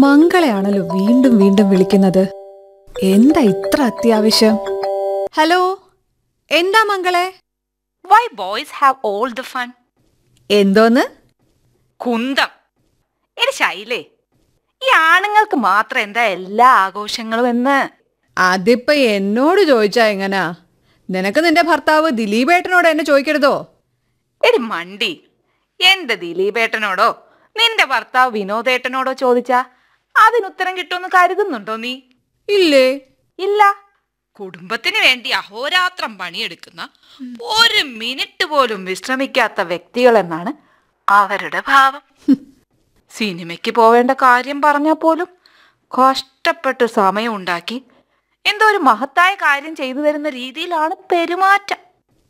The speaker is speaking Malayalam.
മംഗളയാണല്ലോ വീണ്ടും വീണ്ടും വിളിക്കുന്നത് എന്താ ഇത്ര അത്യാവശ്യം ഹലോ എന്താ മംഗളെ Why boys have all the fun? എന്തോന്ന് കുന്തം എടി ശൈലേ ഈ ആണുങ്ങൾക്ക് മാത്രം എന്താ എല്ലാ ആഘോഷങ്ങളും എന്ന് അതിപ്പോ എന്നോട് ചോദിച്ചാ എങ്ങനാ നിനക്ക് നിന്റെ ഭർത്താവ് ദിലീപേട്ടനോട് എന്നെ ചോദിക്കരുതോ എടി മണ്ടി എന്റെ ദിലീപേട്ടനോടോ നിന്റെ ഭർത്താവ് വിനോദേട്ടനോടോ ചോദിച്ചാ അതിനുത്തരം കിട്ടുമെന്ന് കരുതുന്നുണ്ടോ നീ ഇല്ലേ ഇല്ല കുടുംബത്തിന് വേണ്ടി അഹോരാത്രം പണിയെടുക്കുന്ന ഒരു മിനിറ്റ് പോലും വിശ്രമിക്കാത്ത വ്യക്തികളെന്നാണ് അവരുടെ ഭാവം സിനിമയ്ക്ക് പോവേണ്ട കാര്യം പറഞ്ഞാൽ പോലും കഷ്ടപ്പെട്ട് സമയം ഉണ്ടാക്കി എന്തോ ഒരു മഹത്തായ കാര്യം ചെയ്തു തരുന്ന രീതിയിലാണ് പെരുമാറ്റം